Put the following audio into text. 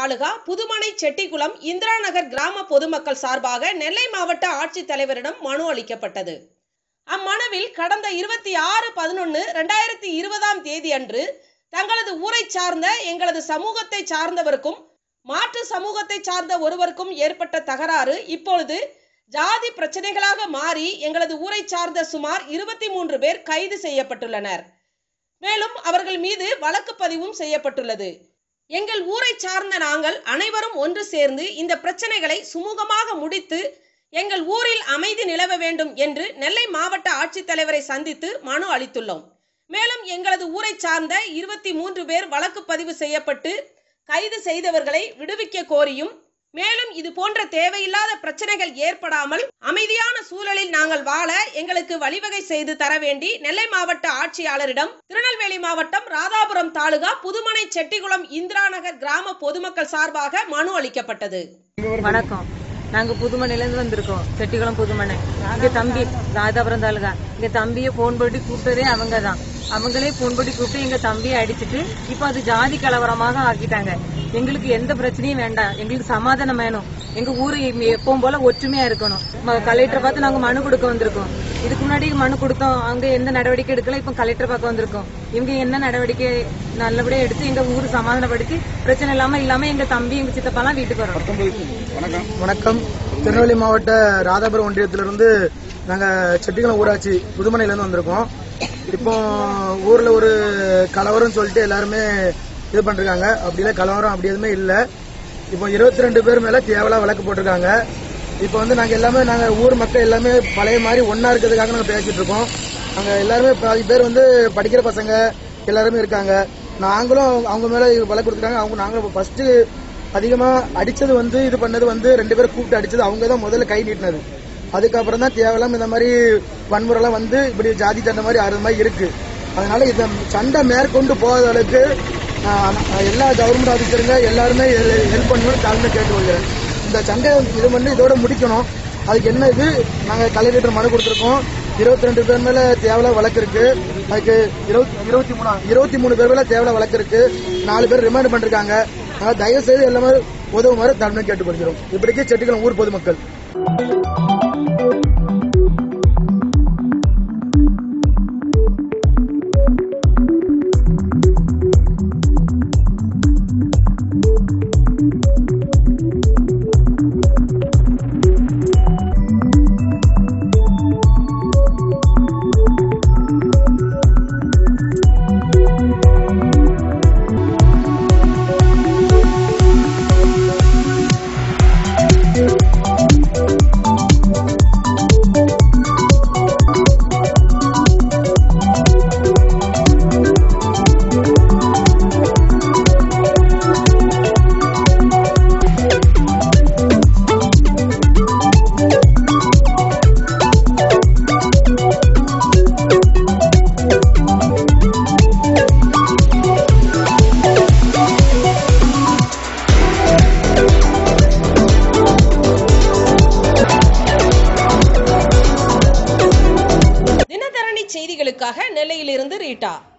தாலுகா புதுமனை செட்டிக்குளம் இந்திரா நகர் கிராம பொதுமக்கள் சார்பாக நெல்லை மாவட்ட ஆட்சித்தலைவரிடம் மனு அளிக்கப்பட்டது அம்மனுவில் கடந்த இருபத்தி ஆறு பதினொன்று ரெண்டாயிரத்தி இருபதாம் தேதி அன்று தங்களது ஊரை சார்ந்த எங்களது சமூகத்தை சார்ந்தவருக்கும் மாற்று சமூகத்தை சார்ந்த ஒருவருக்கும் ஏற்பட்ட தகராறு இப்பொழுது ஜாதி பிரச்சனைகளாக மாறி எங்களது ஊரை சார்ந்த சுமார் இருபத்தி மூன்று பேர் கைது செய்யப்பட்டுள்ளனர் மேலும் அவர்கள் மீது வழக்கு பதிவும் செய்யப்பட்டுள்ளது எங்கள் ஊரை சார்ந்த நாங்கள் அனைவரும் ஒன்று சேர்ந்து இந்த பிரச்சனைகளை சுமூகமாக முடித்து எங்கள் ஊரில் அமைதி நிலவ வேண்டும் என்று நெல்லை மாவட்ட ஆட்சித்தலைவரை சந்தித்து மனு அளித்துள்ளோம் மேலும் எங்களது ஊரை சார்ந்த இருபத்தி மூன்று பேர் வழக்கு பதிவு செய்யப்பட்டு கைது செய்தவர்களை விடுவிக்க கோரியும் மேலும் இது போன்ற தேவையில்லாத பிரச்சனைகள் ஏற்படாமல் அமைதியான சூழலில் நாங்கள் வாழ எங்களுக்கு வழிவகை செய்து தர வேண்டி நெல்லை மாவட்ட ஆட்சியாளரிடம் திருநெல்வேலி மாவட்டம் ராதாபுரம் தாலுகா புதுமனை செட்டிகுளம் இந்திரா நகர் கிராம பொதுமக்கள் சார்பாக மனு அளிக்கப்பட்டது வணக்கம் நாங்க புதுமனையில இருந்து வந்திருக்கோம் செட்டிகுளம் புதுமனை இங்க தம்பி ராதாபுரம் தாலுகா இங்க தம்பியை போன் போட்டு கூப்பிட்டதே அவங்க தான் அவங்களே போன் போட்டு கூப்பிட்டு எங்க தம்பியை அடிச்சிட்டு இப்ப அது ஜாதி கலவரமாக ஆக்கிட்டாங்க எங்களுக்கு எந்த பிரச்சனையும் வேண்டாம் எங்களுக்கு சமாதானம் வேணும் எங்க ஊரு எப்பவும் போல ஒற்றுமையா இருக்கணும் ம- கலெக்டரை பார்த்து நாங்க மனு கொடுக்க வந்திருக்கோம் இதுக்கு முன்னாடி மனு கொடுத்தோம் அவங்க எந்த நடவடிக்கை எடுக்கல இப்ப கலெக்டர் பார்க்க வந்திருக்கோம் இவங்க என்ன நடவடிக்கை நல்லபடியா எடுத்து எங்க ஊரு சமாதானப்படுத்தி பிரச்சனை இல்லாம இல்லாம எங்க தம்பி எங்க சித்தப்பாலாம் வீட்டுக்கு வரணும் வணக்கம் திருநெல்வேலி மாவட்ட ராதாபுரம் ஒன்றியத்திலிருந்து நாங்கள் செட்டிக்குளம் ஊராட்சி புதுமனையிலேருந்து வந்திருக்கோம் இப்போ ஊரில் ஒரு கலவரம்னு சொல்லிட்டு எல்லாருமே இது பண்ணிருக்காங்க அப்படிலாம் கலவரம் அப்படி எதுவுமே இல்லை இப்போ இருபத்தி ரெண்டு பேர் மேலே தேவலா வழக்கு போட்டிருக்காங்க இப்போ வந்து நாங்கள் எல்லாமே நாங்கள் ஊர் மக்கள் எல்லாமே பழைய மாதிரி ஒன்றா இருக்கிறதுக்காக நாங்கள் பேசிட்டு இருக்கோம் நாங்கள் எல்லாருமே பாதி பேர் வந்து படிக்கிற பசங்க எல்லாருமே இருக்காங்க நாங்களும் அவங்க மேலே வழக்கு கொடுத்துருக்காங்க அவங்க நாங்களும் ஃபர்ஸ்ட் அதிகமா அடிச்சது வந்து இது பண்ணது வந்து ரெண்டு பேரும் கூப்பிட்டு அடிச்சது அவங்க தான் முதல்ல கை நீட்டினது அதுக்கப்புறம் தான் தேவையில்லாம இந்த மாதிரி வன்முறைலாம் வந்து இப்படி ஜாதி சண்டை மாதிரி அது மாதிரி இருக்கு அதனால இந்த சண்டை மேற்கொண்டு போகாத அளவுக்கு நான் எல்லா கவர்மெண்ட் ஆஃபீஸருங்க எல்லாருமே ஹெல்ப் பண்ணணும்னு தாழ்மை கேட்டுக்கொள்கிறேன் இந்த சண்டை இது பண்ணி இதோட முடிக்கணும் அதுக்கு என்ன இது நாங்கள் கலெக்டர் மனு கொடுத்துருக்கோம் இருபத்தி ரெண்டு பேர் மேல தேவையில்ல வழக்கு இருக்கு அதுக்கு இருபத்தி இருபத்தி மூணு இருபத்தி மூணு பேர் மேல தேவையில்ல வழக்கு இருக்கு நாலு பேர் ரிமாண்ட் பண்ணிருக்காங்க அதனால தயவு செய்து எல்லாமே உதவுமாறு தாழ்மை கேட்டுக்கொள்கிறோம் இப்படிக்கு செட்டிக்குளம் ஊர் பொதுமக்கள் தினதரணி செய்திகளுக்காக நெல்லையிலிருந்து ரீட்டா